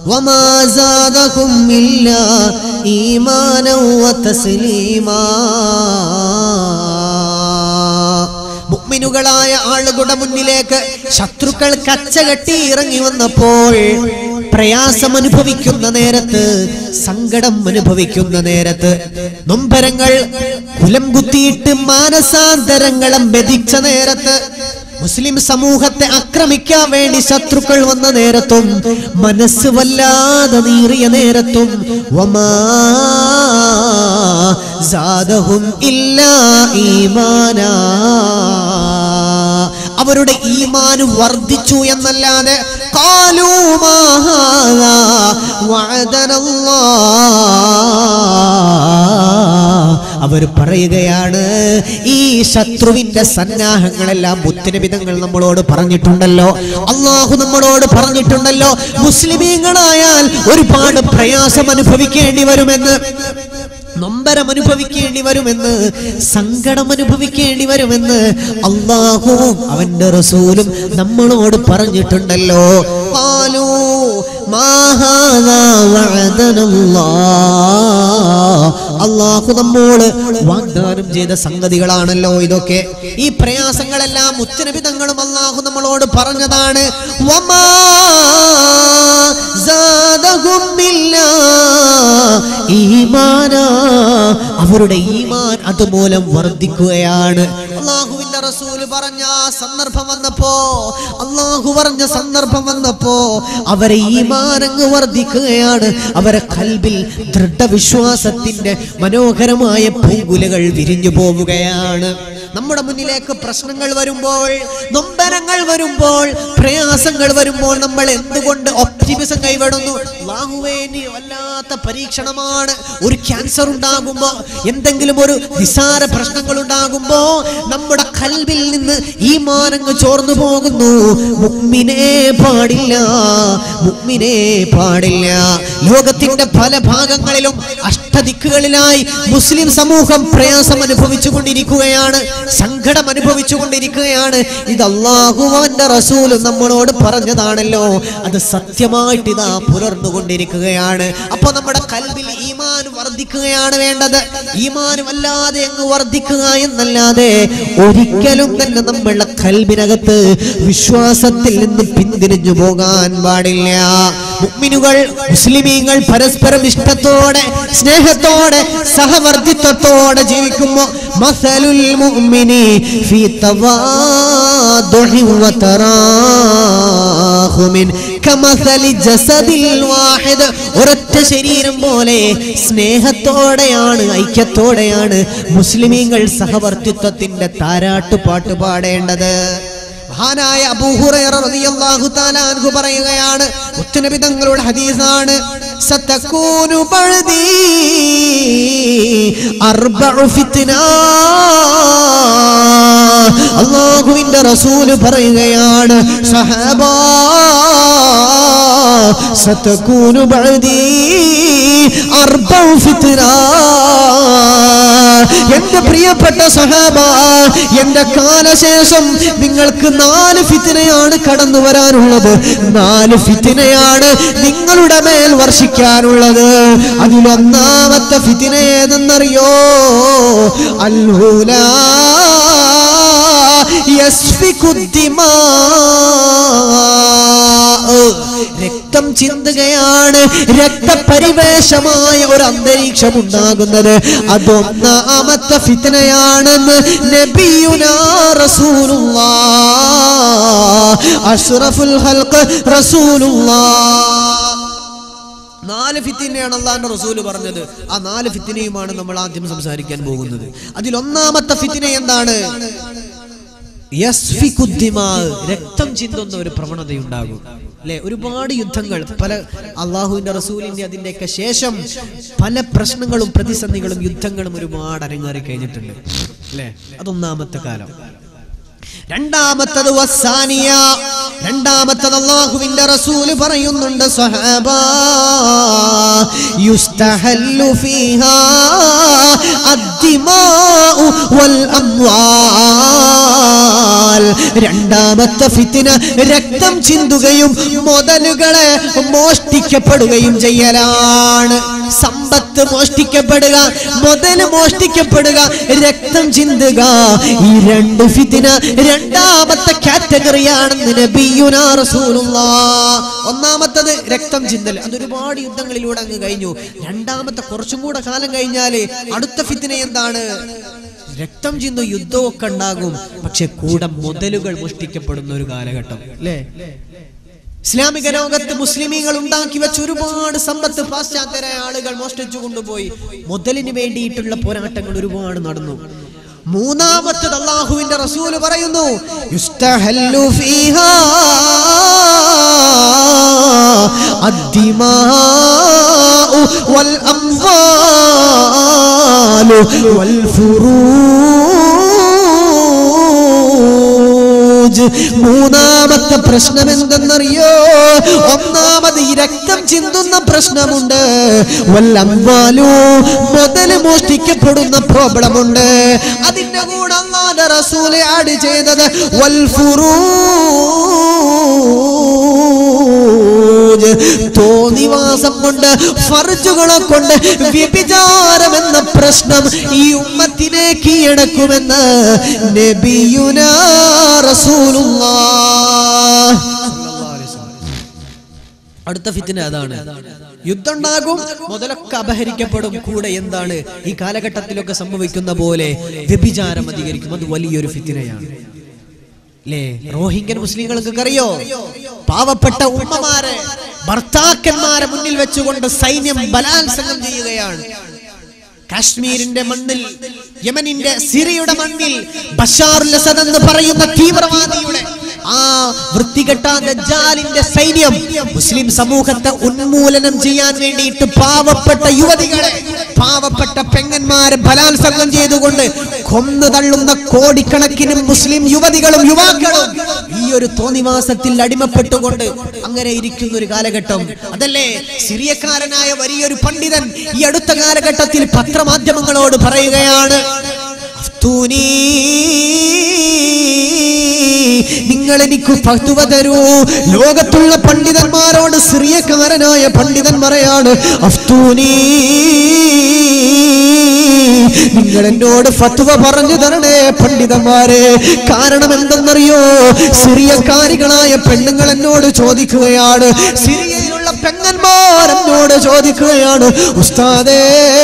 وما زادهم إلا إيمانا وتسليما മുഅ്മിനുകളായ ആളുകളുടെ മുന്നിലേക്ക് ശത്രുക്കൾ കച്ചകെട്ടി ഇറങ്ങി വന്നപ്പോൾ പ്രയാസം അനുഭവിക്കുന്ന നേരത്ത് സങ്കടം അനുഭവിക്കുന്ന നേരത്ത് നൊമ്പരങ്ങൾ കുലം കുത്തിയിട്ട് മാനസാന്തരങ്ങളും മെതിച്ച നേരത്ത് മുസ്ലിം സമൂഹത്തെ ആക്രമിക്കാൻ വേണ്ടി ശത്രുക്കൾ വന്ന നേരത്തും മനസ്സ് വല്ലാതെ നീറിയ നേരത്തും വമാ സാദഹും ഇല്ലാ ഈമാനാ അവരുടെ ഈമാന് വർദ്ധിച്ചു എന്നല്ലാതെ ഖാലൂ മാ ഹാദാ വഅദനല്ലാഹ്. അവർ പറയുകയാണ് ഈ ശത്രുവിന്റെ സന്നാഹങ്ങളെല്ലാം മുത്തനബിതങ്ങൾ നമ്മളോട് പറഞ്ഞിട്ടുണ്ടല്ലോ അള്ളാഹു നമ്മളോട് പറഞ്ഞിട്ടുണ്ടല്ലോ മുസ്ലിമീങ്ങളായാൽ ഒരുപാട് പ്രയാസം അനുഭവിക്കേണ്ടി വരുമെന്ന് നൊമ്പരം അനുഭവിക്കേണ്ടി വരുമെന്ന് സങ്കടം അനുഭവിക്കേണ്ടി വരുമെന്ന് അള്ളാഹുവും അവന്റെ റസൂലും നമ്മളോട് പറഞ്ഞിട്ടുണ്ടല്ലോ ഖാലൂ മാ ഹാദാ വഅദനല്ലാഹ്. അള്ളാഹു നമ്മോട് വാഗ്ദാനം ചെയ്ത സംഗതികളാണല്ലോ ഇതൊക്കെ ഈ പ്രയാസങ്ങളെല്ലാം മുത്തനബിതങ്ങളും അള്ളാഹു നമ്മളോട് പറഞ്ഞതാണ് വമാ സാദഹും ഇല്ലാ ഈമാനാ അവരുടെ ഈമാൻ അതുമൂലം വർദ്ധിക്കുകയാണ് അള്ളാഹുവിന്റെ റസൂല് പറഞ്ഞ ആ സന്ദർഭം വന്നപ്പോ അള്ളാഹു പറഞ്ഞ സന്ദർഭം വന്നപ്പോ അവരെ ഈമാനങ്ങ് വർദ്ധിക്കുകയാണ് അവരെ കൽബിൽ ദൃഢവിശ്വാസത്തിന്റെ മനോഹരമായ പൂങ്കുലകൾ വിരിഞ്ഞു പോവുകയാണ് നമ്മുടെ മുന്നിലേക്ക് പ്രശ്നങ്ങൾ വരുമ്പോൾ നൊമ്പരങ്ങൾ വരുമ്പോൾ പ്രയാസങ്ങൾ വരുമ്പോൾ നമ്മൾ എന്തുകൊണ്ട് ഒപ്റ്റിമിസം കൈവിടുന്നു അല്ലാഹുവേ, നീ വല്ലാത്ത പരീക്ഷണമാണ് ഒരു ക്യാൻസർ ഉണ്ടാകുമ്പോ എന്തെങ്കിലും ഒരു നിസാര പ്രശ്നങ്ങൾ ഉണ്ടാകുമ്പോ നമ്മുടെ കൽവിൽ നിന്ന് ഈ മാനങ്ങ് ചോർന്നു പോകുന്നു മുഗ്മിനെ പാടില്ല മുഗ്മിനെ പാടില്ല ലോകത്തിന്റെ പല ഭാഗങ്ങളിലും അഷ്ടദിക്കുകളിലായി മുസ്ലിം സമൂഹം പ്രയാസം അനുഭവിച്ചു കൊണ്ടിരിക്കുകയാണ് സങ്കടം അനുഭവിച്ചു കൊണ്ടിരിക്കുകയാണ് ഇത് അള്ളാഹുവന്റെ റസൂലും നമ്മളോട് പറഞ്ഞതാണല്ലോ അത് സത്യമായിട്ട് ഇതാ പുലർന്നുകൊണ്ടിരിക്കുകയാണ് അപ്പൊ നമ്മുടെ കൽവിൽ ഈമാൻ വർദ്ധിക്കുകയാണ് വേണ്ടത് ഈമാൻ വല്ലാതെ അങ്ങ് വർദ്ധിക്കുക എന്നല്ലാതെ ഒരിക്കലും തന്നെ നമ്മളുടെ കൽബിനകത്ത് വിശ്വാസത്തിൽ നിന്ന് പിന്തിരിഞ്ഞു പോകാൻ പാടില്ല മുഅ്മിനുകൾ മുസ്ലിമീങ്ങൾ പരസ്പരം ഇഷ്ടത്തോടെ സ്നേഹത്തോടെ സഹവർത്തിത്വത്തോടെ ജീവിക്കുമ്പോൾ മസലുൽ മുഅ്മിനി ഫീ തവാദുഹി വതറാഹുമിൻ കമസലി ജസദിൽ വാഹിദ് ഒരൊറ്റ ശരീരം പോലെ സ്നേഹത്തോടെയാണ് ഐക്യത്തോടെയാണ് മുസ്ലിമീങ്ങൾ സഹവർത്തിത്വത്തിന്റെ താരാട്ട് പാട്ട് പാടേണ്ടത് മഹാനായ അബൂഹുറൈറ റളിയല്ലാഹു തആല അൻഹു പറയുകയാണ് മുത്തുനബി തങ്ങളുടെ ഹദീസാണ് സതകൂനു ബഅദി അർബഉ ഫിത്ന അല്ലാഹുവിന്റെ റസൂല് പറയുകയാണ് സഹാബാ സതകൂനു ബഅദി അർബഉ ഫിത്ന എന്റെ പ്രിയപ്പെട്ട സഹാബ എന്റെ കാലശേഷം നിങ്ങൾക്ക് നാല് ഫിത്തിനയാണ് കടന്നു വരാനുള്ളത് നാല് ഫിത്തിനയാണ് നിങ്ങളുടെ മേൽ വർഷിക്കാനുള്ളത് അതിലൊന്നാമത്തെ ഫിത്തിന ഏതെന്നറിയോ അൽഹൂല രക്തം ചിന്തുകയാണ് രക്തപരിവേശമായ ഒരു അന്തരീക്ഷം ഉണ്ടാകുന്നത് അതൊന്നാമത്തെ ഫിത്തനയാണെന്ന് നബിയുനാ റസൂലുള്ളാ അഷ്റഫുൽ ഹൽഖ് റസൂലുള്ളാ നാല് ഫിത്തിനെയാണ് അള്ളാന്റെ റസൂല് പറഞ്ഞത് ആ നാല് ഫിത്തിനെയുമാണ് നമ്മൾ ആദ്യം സംസാരിക്കാൻ പോകുന്നത് അതിൽ ഒന്നാമത്തെ ഫിത്തിന എന്താണ് യസ്ഫിക്കുദ്ദിമാ, രക്തം ചിന്തുന്ന ഒരു പ്രവണതയുണ്ടാകും അല്ലെ ഒരുപാട് യുദ്ധങ്ങൾ പല അള്ളാഹുവിന്റെ റസൂലിന്റെ അതിന്റെയൊക്കെ ശേഷം പല പ്രശ്നങ്ങളും പ്രതിസന്ധികളും യുദ്ധങ്ങളും ഒരുപാട് അരങ്ങേറി കഴിഞ്ഞിട്ടുണ്ട് അല്ലെ അതൊന്നാമത്തെ കാലം രണ്ടാമത്തത് വസ്സാനിയ രണ്ടാമത്തത് അള്ളാഹുവിന്റെ റസൂല് പറയുന്നുണ്ട് സ്വഹാബ യുസ്തഹല്ലു ഫീഹാ അദ്ദിമാഉ വൽ അംവാൽ എന്നാൽ രണ്ടാമത്തെ ഫിത്തിന രക്തം ചിന്തുകയും മുതലുകളെ മോഷ്ടിക്കപ്പെടുകയും ചെയ്യലാണ് സമ്പത്ത് മോഷ്ടിക്കപ്പെടുക മുതല് മോഷ്ടിക്കപ്പെടുക രക്തം ചിന്തുക ഈ രണ്ട് ഫിത്തിന രണ്ടാമത്തെ കാറ്റഗറിയാണെന്ന് നബിയുനാ റസൂലുള്ളാ ഒന്നാമത്തത് രക്തം ചിന്തൽ അത് ഒരുപാട് യുദ്ധങ്ങളിലൂടെ അങ്ങ് കഴിഞ്ഞു രണ്ടാമത്തെ കുറച്ചും കൂടെ കാലം കഴിഞ്ഞാല് അടുത്ത ഫിത്തിന എന്താണ് രക്തം ചിന്ത യുദ്ധമൊക്കെ ഉണ്ടാകും പക്ഷെ കൂടെ മുതലുകൾ മോഷ്ടിക്കപ്പെടുന്ന ഒരു കാലഘട്ടം അല്ലേ ഇസ്ലാമിക ലോകത്ത് മുസ്ലിമീങ്ങൾ ഉണ്ടാക്കി വെച്ച ഒരുപാട് സമ്പത്ത് പാശ്ചാത്യരായ ആളുകൾ മോഷ്ടിച്ചു കൊണ്ടുപോയി മുതലിന് വേണ്ടിയിട്ടുള്ള പോരാട്ടങ്ങൾ ഒരുപാട് നടന്നു മൂന്നാമത്തത് അള്ളാഹുവിന്റെ റസൂല് പറയുന്നു യുസ്തഹല്ലു ഫീഹാ الدماء والأموال والفروج മൂന്നാമത്തെ പ്രശ്നം എന്തെന്നറിയോ ഒന്നാമത് ഈ രക്തം ചിന്തുന്ന പ്രശ്നമുണ്ട് വല്ലംവാലു മുതല് മോഷ്ടിക്കപ്പെടുന്ന പ്രോബ്ലം ഉണ്ട് അതിന്റെ കൂടെ അള്ളാന്റെ റസൂലെ ആഡ് ചെയ്തത് വൽഫുറൂജ് തോന്നിവാസം കൊണ്ട് ഫർജുകളെ കൊണ്ട് വ്യഭിചാരം എന്ന പ്രശ്നം ഈ ഉമ്മത്തിനെ കീഴടക്കുമെന്ന് നബിയുനാ റസൂലുള്ളാഹ് അടുത്ത ഫിത്തിന അതാണ് യുദ്ധം ഉണ്ടാകും മുതലൊക്കെ അപഹരിക്കപ്പെടും കൂടെ എന്താണ് ഈ കാലഘട്ടത്തിലൊക്കെ സംഭവിക്കുന്ന പോലെ വ്യഭിചാരം അധികരിക്കും അത് വലിയൊരു ഫിത്തിനയാണ് അല്ലേ റോഹിംഗ്യൻ മുസ്ലിങ്ങൾക്ക് അറിയോ പാവപ്പെട്ട ഉമ്മമാരെ ഭർത്താക്കന്മാരെ മുന്നിൽ വെച്ചുകൊണ്ട് സൈന്യം ബലാത്സംഗം ചെയ്യുകയാണ് കാശ്മീരിന്റെ മണ്ണിൽ യമനിന്റെ സിറിയുടെ മണ്ണിൽ ബഷാറുൽ അസദ് എന്ന് പറയുന്ന തീവ്രവാദിയുടെ ആ വൃത്തികെട്ട ദജ്ജാലിന്റെ സൈന്യം മുസ്ലിം സമൂഹത്തെ ഉന്മൂലനം ചെയ്യാൻ വേണ്ടിയിട്ട് പാവപ്പെട്ട യുവതികളെ പാവപ്പെട്ട പെങ്ങന്മാരെ ബലാത്സംഗം ചെയ്തുകൊണ്ട് കൊന്നു തള്ളുന്ന കോടിക്കണക്കിന് മുസ്ലിം യുവതികളും യുവാക്കളും ഈ ഒരു തോന്നിവാസത്തിൽ അടിമപ്പെട്ടുകൊണ്ട് അങ്ങനെ ഇരിക്കുന്ന ഒരു കാലഘട്ടം അതല്ലേ സിറിയക്കാരനായ വലിയൊരു പണ്ഡിതൻ ഈ അടുത്ത കാലഘട്ടത്തിൽ പത്രമാധ്യമങ്ങളോട് പറയുകയാണ് അഫ്തൂനീ നിങ്ങൾ എനിക്ക് ഫത്വ തരൂ ലോകത്തുള്ള പണ്ഡിതന്മാരോട് സിറിയക്കാരനായ പണ്ഡിതൻ പറയാണ് അഫ്തൂനീ നിങ്ങൾ എന്നോട് ഫത്വ പറഞ്ഞു തരണേ പണ്ഡിതന്മാരെ കാരണം എന്തെന്നറിയോ സിറിയക്കാരികളായ പെണ്ണുങ്ങൾ എന്നോട് ചോദിക്കുകയാണ് സിറിയയിലുള്ള പെങ്ങന്മാർ എന്നോട് ചോദിക്കുകയാണ് ഉസ്താദേ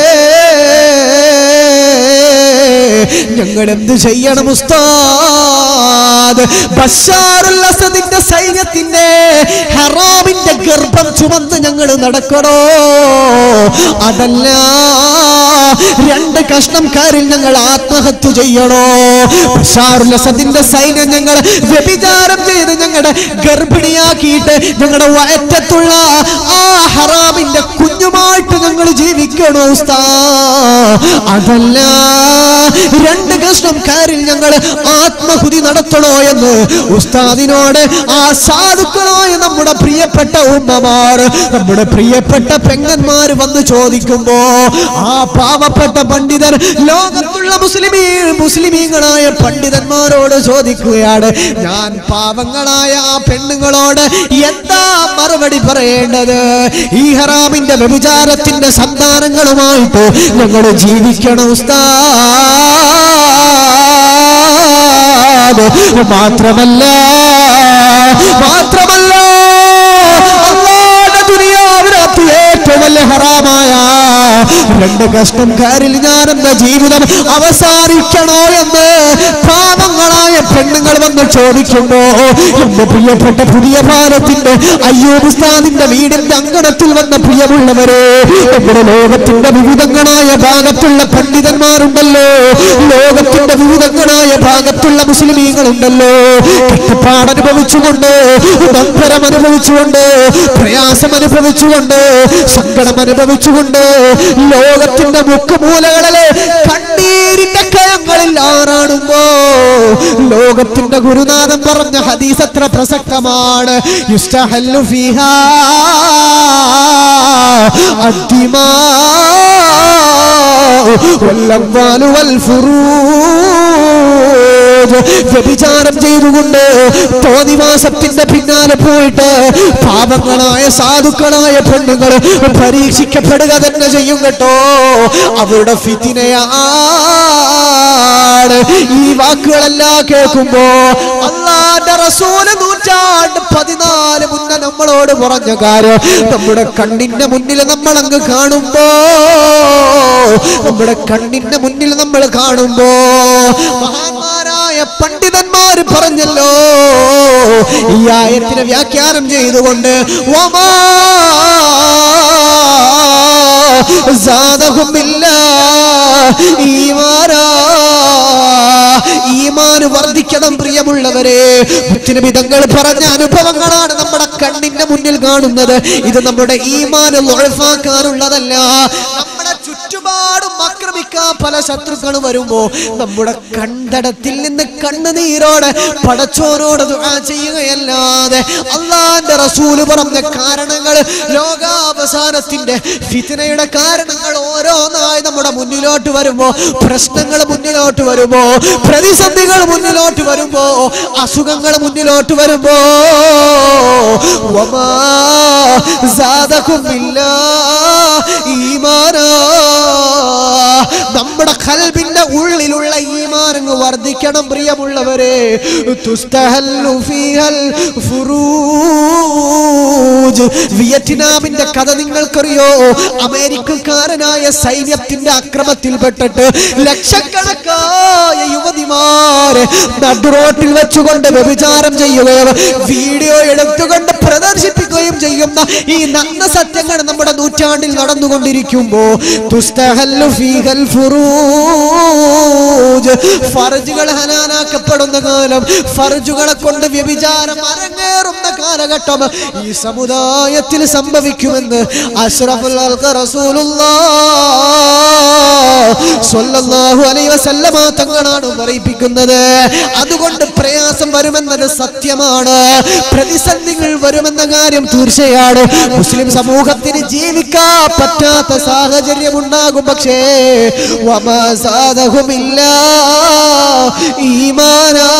ഞങ്ങൾ എന്ത് ചെയ്യണം ഉസ്താദ് ബഷാറുൽ അസദിന്റെ സൈന്യത്തിന്റെ ഹറാമിന്റെ ഗർഭം ചുമന്ന് ഞങ്ങൾ നടക്കണോ അതല്ല രണ്ട് കഷ്ണംകാരിൽ ഞങ്ങൾ ആത്മഹത്യ ചെയ്യണോ ബഷാറുൽ അസദിന്റെ സൈന്യം ഞങ്ങൾ വ്യഭിചാരം ചെയ്ത് ഞങ്ങളുടെ ഗർഭിണിയാക്കിയിട്ട് ഞങ്ങളുടെ വയറ്റത്തുള്ള ആ ഹറാമിന്റെ കുഞ്ഞുമായിട്ട് ഞങ്ങൾ ജീവിക്കണോ ഉസ്താ അതല്ല രണ്ട് കഷ്ണംകാരിൽ ഞങ്ങൾ ആത്മഹുതി നടത്തണോ എന്ന് ഉസ്താദിനോട് ആ സാധുക്കളായ നമ്മുടെ പ്രിയപ്പെട്ട ഉമ്മമാർ നമ്മുടെ പ്രിയപ്പെട്ട പെങ്ങന്മാർ വന്ന് ചോദിക്കുമ്പോ ആ പാവപ്പെട്ട പണ്ഡിതർ ലോകത്തുള്ള മുസ്ലിമീ മുസ്ലിമീങ്ങളായ പണ്ഡിതന്മാരോട് ചോദിക്കുകയാണ് ഞാൻ പാവങ്ങളായ ആ പെണ്ണുങ്ങളോട് എന്താ മറുപടി പറയേണ്ടത് ഈ ഹറാമിന്റെ വ്യഭിചാരത്തിന്റെ സന്താനങ്ങളുമായിട്ട് ഞങ്ങൾ ജീവിക്കണം ഉസ്താദ് മാത്രമല്ല മാത്രമല്ല അള്ളാഹുവിന്റെ ദുനിയാവിനകത്ത് ഏറ്റവും വലിയ ഹറാമായ രണ്ട് കഷ്ടംകാരിൽ ഞാൻ എന്ന ജീവിതം അവസാനിക്കണോ എന്ന് പാവങ്ങളായ പെണ്ണുങ്ങൾ വന്ന് ചോദിക്കുമ്പോ എന്റെ പ്രിയപ്പെട്ട പുതിയ ഭാരത്തിന്റെ അയ്യൂബുസ്താദിന്റെ വീടിന്റെ അങ്കണത്തിൽ വന്ന പ്രിയമുള്ളവരെ നമ്മുടെ ലോകത്തിന്റെ വിവിധങ്ങളായ ഭാഗത്തുള്ള പണ്ഡിതന്മാരുണ്ടല്ലോ ലോകത്തിന്റെ വിവിധങ്ങളായ ഭാഗത്തുള്ള മുസ്ലിമീങ്ങളുണ്ടല്ലോ കഷ്ടപ്പാട് അനുഭവിച്ചുകൊണ്ട് നമ്പരം അനുഭവിച്ചുകൊണ്ട് പ്രയാസം അനുഭവിച്ചുകൊണ്ട് സങ്കടം അനുഭവിച്ചുകൊണ്ട് ലോകത്തിന്റെ മുക്കുമൂലകളിലെ കണ്ണീരിന്റെ കയങ്ങളിൽ ആറാടുമ്പോ ലോകത്തിന്റെ ഗുരുനാഥൻ പറഞ്ഞ ഹദീസ് എത്ര പ്രസക്തമാണ് യുസ്തഹല്ലു ഫീഹാ الدماء والأموال والفروج ഫുറൂജ് വ്യഭിചാരം ചെയ്തുകൊണ്ട് തോന്നിവാസത്തിന്റെ പിന്നാലെ പോയിട്ട് പാപങ്ങളായ സാധുക്കളായ പെണ്ണുങ്ങൾ പരീക്ഷിക്കപ്പെടുക തന്നെ ചെയ്യും കേട്ടോ അവരുടെ ഫിത്തിനയാണ് ഈ വാക്കുകളെല്ലാം കേൾക്കുമ്പോ അള്ളാന്റെ റസൂല് നൂറ്റാണ്ട് പതിനാല് മുന്നേ നമ്മളോട് പറഞ്ഞ കാര്യം നമ്മുടെ കണ്ണിന്റെ മുന്നിൽ നമ്മൾ അങ്ങ് കാണുമ്പോ നമ്മുടെ കണ്ണിന്റെ മുന്നിൽ നമ്മൾ കാണുമ്പോ മഹാന്മാരായ പണ്ഡിതന്മാര് പറഞ്ഞല്ലോ ഈ ആയത്തിനെ വ്യാഖ്യാനം ചെയ്തുകൊണ്ട് വമാ زادهم الله ഈമാനാ. ഈമാന് വർദ്ധിക്കണം പ്രിയമുള്ളവരെ മുത്തിനബിതങ്ങൾ പറഞ്ഞ അനുഭവങ്ങളാണ് നമ്മുടെ കണ്ണിന്റെ മുന്നിൽ കാണുന്നത് ഇത് നമ്മുടെ ഈമാന് ഒഴിവാക്കാനുള്ളതല്ല നമ്മുടെ ചുറ്റുപാടും ആക്രമിക്കാൻ പല ശത്രുക്കളും വരുമ്പോ നമ്മുടെ കണ്ടടത്തിൽ നിന്ന് കണ്ണുനീരോടെ പടച്ചോനോട് ദുആ ചെയ്യുകയല്ലാതെ അള്ളാന്റെ റസൂല് പറഞ്ഞ കാരണങ്ങൾ ലോകാവസാനത്തിന്റെ ഫിത്തനയുടെ കാരണങ്ങൾ ഓരോന്നായി നമ്മുടെ മുന്നിലോട്ട് വരുമ്പോ പ്രശ്നങ്ങൾ മുന്നിലോട്ട് വരുമ്പോ പ്രതിസന്ധികൾ മുന്നിലോട്ട് വരുമ്പോ അസുഖങ്ങൾ മുന്നിലോട്ട് വരുമ്പോ വമാ സാദകും ഇല്ലാ ഈമാനാ നമ്മുടെ കൽബിന്റെ ഉള്ളിലുള്ള ഈമാനങ്ങ് വർദ്ധിക്കണം പ്രിയമുള്ളവരെ തുസ്തഹല്ലു ഫീഹൽ ഫുറൂജ് വിയറ്റ്നാമിന്റെ കഥ നിങ്ങൾക്കറിയോ അമേരിക്കക്കാരനായ സൈന്യത്തിന്റെ അക്രമത്തിൽപ്പെട്ടിട്ട് ലക്ഷക്കണക്കായ യുവതിമാരെ നടുറോട്ടിൽ വെച്ചുകൊണ്ട് വ്യഭിചാരം ചെയ്യുകയും വീഡിയോ എടുത്തുകൊണ്ട് പ്രദർശിപ്പിക്കുകയും ചെയ്യുന്ന ഈ നഗ്ന സത്യങ്ങൾ നമ്മുടെ നൂറ്റാണ്ടിൽ നടന്നുകൊണ്ടിരിക്കുമ്പോ തുസ്തഹല്ലു ഫീഹൽ ഫുറൂജ് ഫർജുകൾ ഹലാനാക്കപ്പെടുന്ന കാലം ഫർജുകളെ കൊണ്ട് വ്യഭിചാരം അരങ്ങേറുന്ന കാലഘട്ടം ഈ സമുദായത്തിൽ സംഭവിക്കുമെന്ന് അഷ്റഫുൽ ഖൽഖ് റസൂലുള്ളാഹ് സ്വല്ലല്ലാഹു അലൈഹി വസല്ലമ തങ്ങളാണ് പറയിപ്പിക്കുന്നത് അതുകൊണ്ട് പ്രയാസം വരുമെന്നത് സത്യമാണ് പ്രതിസന്ധികൾ വരുമെന്ന കാര്യം തീർച്ചയാണ് മുസ്ലിം സമൂഹത്തിന് ജീവിക്കാൻ പറ്റാത്ത സാഹചര്യം ഉണ്ടാകും പക്ഷേ വമാ സാദഹുമില്ല ഈമാനാ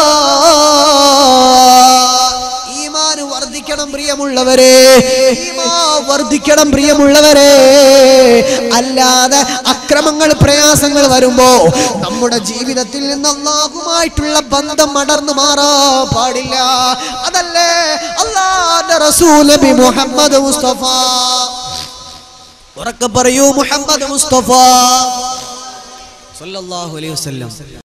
ഈമാന് വർദ്ധിക്കണം പ്രിയമുള്ളവരെ ഈമാ വർദ്ധിക്കണം പ്രിയമുള്ളവരെ അല്ലാതെ അക്രമങ്ങൾ പ്രയാസങ്ങൾ വരുമ്പോ നമ്മുടെ ജീവിതത്തിൽ നിന്ന് അള്ളാഹുമായിട്ടുള്ള ബന്ധം അടർന്നു മാറാ പാടില്ല അതല്ലേ അള്ളാന്റെ റസൂൽ നബി മുഹമ്മദ് മുസ്തഫ ഉറക്കെ പറയൂ മുഹമ്മദ് മുസ്തഫ സല്ലല്ലാഹു അലൈഹി വസല്ലം